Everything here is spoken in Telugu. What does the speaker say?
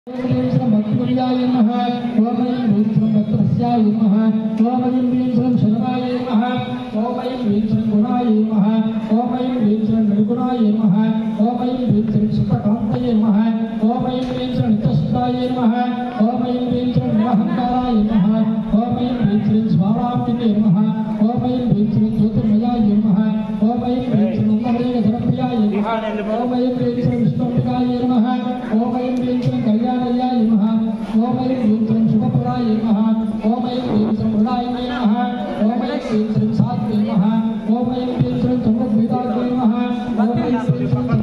మత్తుల్యాయ నమః ఓమయం వీంద్రం మత్స్యాయ నమః ఓమయం వీంద్రం శర్వాయ నమః ఓమయం వీంద్రం గుణాయ నమః ఓమయం వీంద్రం నిర్గుణాయ నమః ఓమయం వీంద్రం సుఖకాంతయ నమః ఓమయం వీంద్రం నిత్యసుఖాయ నమః ఓమయం వీంద్రం నిరహంకారాయ నమః ఓమయం వీంద్రం స్వారాంబికే నమః ఓమయం వీంద్రం జ్యోతిర్మయాయ నమః ఓమయం వీంద్రం నందవేగ ధనప్రియాయ నమః ఓమయం వీంద్రం విష్ణుంబికాయ నమః ఓమయం వీంద్రం కళ్యాణయాయ నమః ఓమయం వీంద్రం శుభప్రదాయ నమః ఓమయం వీంద్రం హృదాయ నమః ఓమయం వీంద్రం